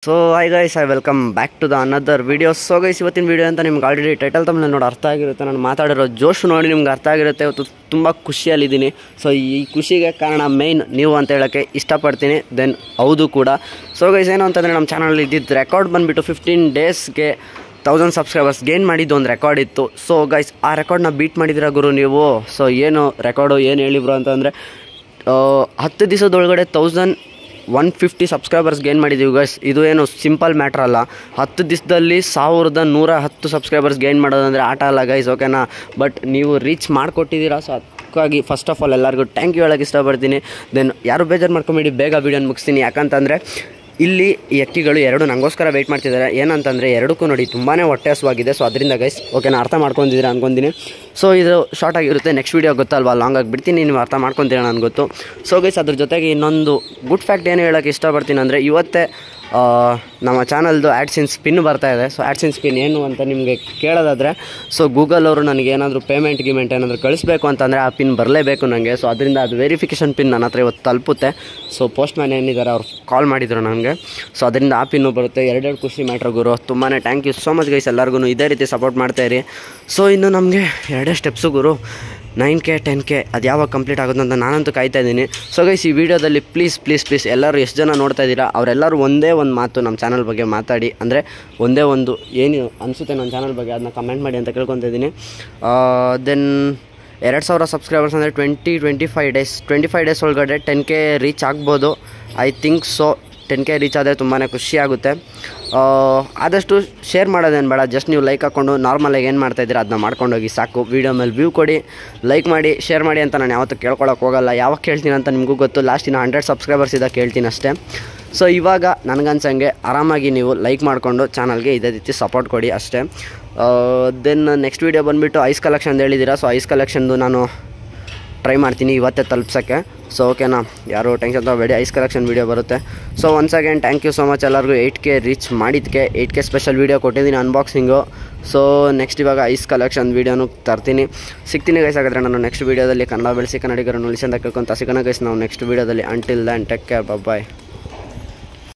so hi guys I welcome back to the another video so guys ಇವತ್ತಿನ video ಅಂತ ನಿಮ್ಗೆ already title ತಮ್ಮ ನೋಡಿ ಅರ್ಥ ಆಗಿರುತ್ತೆ ನಾನು ಮಾತಾಡಿರೋ ಜೋಶ್ ನೋಡಿ ನಿಮ್ಗೆ ಅರ್ಥ ಆಗಿರುತ್ತೆ ಇವತ್ತು ತುಂಬ ಖುಷಿಯಲ್ಲಿದ್ದೀನಿ ಸೊ ಈ ಖುಷಿಗೆ ಕಾರಣ ಮೇಯ್ನ್ ನೀವು ಅಂತ ಹೇಳೋಕ್ಕೆ ಇಷ್ಟಪಡ್ತೀನಿ ದೆನ್ ಹೌದು ಕೂಡ ಸೊ ಗೈಸ್ ಏನು ಅಂತಂದರೆ ನಮ್ಮ ಚಾನಲ್ ಇದ್ದಿದ್ದು ರೆಕಾರ್ಡ್ ಬಂದುಬಿಟ್ಟು ಫಿಫ್ಟೀನ್ ಡೇಸ್ಗೆ ತೌಸಂಡ್ ಸಬ್ಸ್ಕ್ರೈಬರ್ಸ್ ಗೇನ್ ಮಾಡಿದ್ದು ಒಂದು ರೆಕಾರ್ಡ್ ಇತ್ತು ಸೊ ಗೈಸ್ ಆ ರೆಕಾರ್ಡ್ನ ಬೀಟ್ ಮಾಡಿದಿರ ಗುರು ನೀವು ಸೊ ಏನು ರೆಕಾರ್ಡು ಏನು ಹೇಳಿಬ್ರು ಅಂತಂದರೆ ಹತ್ತು ದಿವಸದೊಳಗಡೆ thousand one fifty subscribers gain ಮಾಡಿದ್ದೀವಿ ಗೈಸ್ ಇದು ಏನು ಸಿಂಪಲ್ ಮ್ಯಾಟ್ರ್ ಅಲ್ಲ ಹತ್ತು ದಿವಸದಲ್ಲಿ ಸಾವಿರದ ನೂರ ಹತ್ತು ಸಬ್ಸ್ಕ್ರೈಬರ್ಸ್ ಗೇನ್ ಮಾಡೋದಂದರೆ ಆಟ ಅಲ್ಲ ಗೈಸ್ ಓಕೆನಾ ಬಟ್ ನೀವು ರೀಚ್ ಮಾಡಿಕೊಟ್ಟಿದ್ದೀರಾ ಸೊ ಅದಕ್ಕಾಗಿ ಫಸ್ಟ್ ಆಫ್ ಆಲ್ ಎಲ್ಲರಿಗೂ ಥ್ಯಾಂಕ್ ಯು ಹೇಳೋಕ್ಕೆ ಇಷ್ಟಪಡ್ತೀನಿ ದೆನ್ ಯಾರು ಬೇಜಾರು ಮಾಡ್ಕೊಂಬೇಡಿ ಬೇಗ ವೀಡಿಯೋನ ಮುಗಿಸ್ತೀನಿ ಯಾಕಂತಂದರೆ ಇಲ್ಲಿ ಈ ಅಕ್ಕಿಗಳು ಎರಡು ನನಗೋಸ್ಕರ ವೆಯ್ಟ್ ಮಾಡ್ತಿದ್ದಾರೆ ಏನಂತಂದರೆ ಎರಡಕ್ಕೂ ನೋಡಿ ತುಂಬಾ ಹೊಟ್ಟೆ ಹಸುವಾಗಿದೆ ಸೊ ಅದರಿಂದ ಗೈಸ್ ಓಕೆನಾ ಅರ್ಥ ಮಾಡ್ಕೊಂಡಿದ್ದೀರಾ ಅನ್ಕೊಂತೀನಿ ಸೊ ಇದು ಶಾರ್ಟ್ ಆಗಿರುತ್ತೆ ನೆಕ್ಸ್ಟ್ ವೀಡಿಯೋ ಗೊತ್ತಲ್ವಾ ಲಾಂಗ್ ಆಗಿ ಬಿಡ್ತೀನಿ ನೀವು ಅರ್ಥ ಮಾಡ್ಕೊತೀರಾ ನನಗೆ ಗೊತ್ತು ಸೊ ಗೈಸ್ ಅದ್ರ ಜೊತೆಗೆ ಇನ್ನೊಂದು ಗುಡ್ ಫ್ಯಾಕ್ಟ್ ಏನು ಹೇಳೋಕ್ಕೆ ಇಷ್ಟಪಡ್ತೀನಿ ಅಂದರೆ ಇವತ್ತೇ ಆ, ನಮ್ಮ ಚಾನಲ್ದು ಆ್ಯಡ್ಸಿನ್ ಸ್ಪಿನ್ ಬರ್ತಾ ಇದೆ ಸೊ ಆ್ಯಡ್ಸಿನ್ ಸ್ಪಿನ್ ಏನು ಅಂತ ನಿಮಗೆ ಕೇಳೋದಾದರೆ ಸೊ ಗೂಗಲ್ ಅವರು ನನಗೆ ಏನಾದರೂ ಪೇಮೆಂಟ್ ಗಿಮೆಂಟ್ ಏನಾದರೂ ಕಳಿಸ್ಬೇಕು ಅಂತಂದರೆ ಆ ಪಿನ್ ಬರಲೇಬೇಕು ನನಗೆ ಸೊ ಅದರಿಂದ ಅದು ವೆರಿಫಿಕೇಷನ್ ಪಿನ್ ನನ್ನ ಹತ್ರ ಇವತ್ತು ತಲುಪುತ್ತೆ ಸೊ ಪೋಸ್ಟ್ ಮ್ಯಾನ್ ಏನಿದ್ದಾರೆ ಅವ್ರು ಕಾಲ್ ಮಾಡಿದ್ರು ನನಗೆ ಸೊ ಅದರಿಂದ ಆ ಪಿನ್ನು ಬರುತ್ತೆ ಎರಡೆರಡು ಖುಷಿ ಮ್ಯಾಟ್ರ್ ಗುರು ತುಂಬಾ thank you so much guys ಎಲ್ಲರಿಗೂ ಇದೇ ರೀತಿ ಸಪೋರ್ಟ್ ಮಾಡ್ತಾಯಿರಿ ಸೊ ಇನ್ನು ನಮಗೆ ಎರಡೇ ಸ್ಟೆಪ್ಸು ಗುರು ನೈನ್ ಕೆ ಟೆನ್ ಕೆ ಅದು ಯಾವಾಗ ಕಂಪ್ಲೀಟ್ ಆಗುತ್ತೆ ಅಂತ ನಾನಂತೂ ಕಾಯ್ತಾ ಇದ್ದೀನಿ ಸೊ ಗೈಸ್ ಈ ವಿಡಿಯೋದಲ್ಲಿ ಪ್ಲೀಸ್ ಪ್ಲೀಸ್ ಪ್ಲೀಸ್ ಎಲ್ಲರೂ ಎಷ್ಟು ಜನ ನೋಡ್ತಾ ಇದ್ದೀರಾ ಅವರೆಲ್ಲರೂ ಒಂದೇ ಒಂದು ಮಾತು ನಮ್ಮ ಚಾನಲ್ ಬಗ್ಗೆ ಮಾತಾಡಿ ಅಂದರೆ ಒಂದೇ ಒಂದು ಏನು ಅನಿಸುತ್ತೆ ನನ್ನ ಚಾನಲ್ ಬಗ್ಗೆ ಅದನ್ನ ಕಮೆಂಟ್ ಮಾಡಿ ಅಂತ ಕೇಳ್ಕೊತಾ ಇದ್ದೀನಿ ದೆನ್ ಎರಡು ಸಾವಿರ ಸಬ್ಸ್ಕ್ರೈಬರ್ಸ್ ಅಂದರೆ twenty twenty five days twenty five days ಒಳಗಡೆ ಟೆನ್ ಕೆ ರೀಚ್ ಆಗ್ಬೋದು I think so ten K reach ಆದರೆ ತುಂಬಾ ಖುಷಿ ಆಗುತ್ತೆ ಆ, ಆದಷ್ಟು ಶೇರ್ ಮಾಡೋದೇನು ಬೇಡ ಜಸ್ಟ್ ನೀವು ಲೈಕ್ ಹಾಕ್ಕೊಂಡು ನಾರ್ಮಲಾಗಿ ಏನು ಮಾಡ್ತಾಯಿದ್ದೀರಾ ಅದನ್ನ ಮಾಡ್ಕೊಂಡೋಗಿ ಸಾಕು ವೀಡಿಯೋ ಮೇಲೆ ವ್ಯೂ ಕೊಡಿ ಲೈಕ್ ಮಾಡಿ ಶೇರ್ ಮಾಡಿ ಅಂತ ನಾನು ಯಾವತ್ತೂ ಕೇಳ್ಕೊಳಕ್ಕೆ ಹೋಗಲ್ಲ ಯಾವಾಗ ಕೇಳ್ತೀನಿ ಅಂತ ನಿಮಗೂ ಗೊತ್ತು ಲಾಸ್ಟಿನ ಹಂಡ್ರೆಡ್ ಸಬ್ಸ್ಕ್ರೈಬರ್ಸ್ ಇದ್ದಾಗ ಕೇಳ್ತೀನಿ ಅಷ್ಟೇ ಸೊ ಇವಾಗ ನನಗನ್ಸಂಗೆ ಆರಾಮಾಗಿ ನೀವು ಲೈಕ್ ಮಾಡಿಕೊಂಡು ಚಾನಲ್ಗೆ ಇದೇ ರೀತಿ ಸಪೋರ್ಟ್ ಕೊಡಿ ಅಷ್ಟೇ ದೆನ್ ನೆಕ್ಸ್ಟ್ ವೀಡಿಯೋ ಬಂದುಬಿಟ್ಟು ಐಸ್ ಕಲೆಕ್ಷನ್ ಹೇಳಿದ್ದೀರಾ ಸೊ ಐಸ್ ಕಲೆಕ್ಷನ್ದು ನಾನು ಟ್ರೈ ಮಾಡ್ತೀನಿ ಇವತ್ತೇ ತಲುಪ್ಸೋಕ್ಕೆ ಸೊ ಓಕೆನಾ ಯಾರು ಟೆನ್ಷನ್ ತಗೋಬೇಡಿ ಐಸ್ ಕಲೆಕ್ಷನ್ ವೀಡಿಯೋ ಬರುತ್ತೆ so once again thank you so much ಎಲ್ಲರಿಗೂ ಏಯ್ಟ್ ಕೆ ರೀಚ್ ಮಾಡಿದ್ದಕ್ಕೆ ಏಯ್ಟ್ ಕೆ ಸ್ಪೆಷಲ್ ವೀಡಿಯೋ ಕೊಟ್ಟಿದ್ದೀನಿ ಅನ್ಬಾಕ್ಸಿಂಗು ಸೊ ನೆಕ್ಸ್ಟ್ ಇವಾಗ ಐಸ್ ಕಲೆಕ್ಷನ್ ವೀಡಿಯೋನು ತರ್ತೀನಿ ಸಿಗ್ತೀನಿ ಗೈಸ್ ಹಾಗಾದ್ರೆ ನಾನು ನೆಕ್ಸ್ಟ್ ವೀಡಿಯೋದಲ್ಲಿ ಕನ್ನಡ ಬೆಳೆಸಿ ಕನ್ನಡಿಗರನ್ನು ಉಳಿಸಿ ಅಂತ ಕೇಳ್ಕೊಂತ ಸಿಗೋಣ ಗೈಸ್ ನಾವು ನೆಕ್ಸ್ಟ್ ವೀಡಿಯೋದಲ್ಲಿ ಅಂಟಿಲ್ ದ್ಯಾನ್ ಟೆಕ್ ಕೇರ್ ಬಾಯ್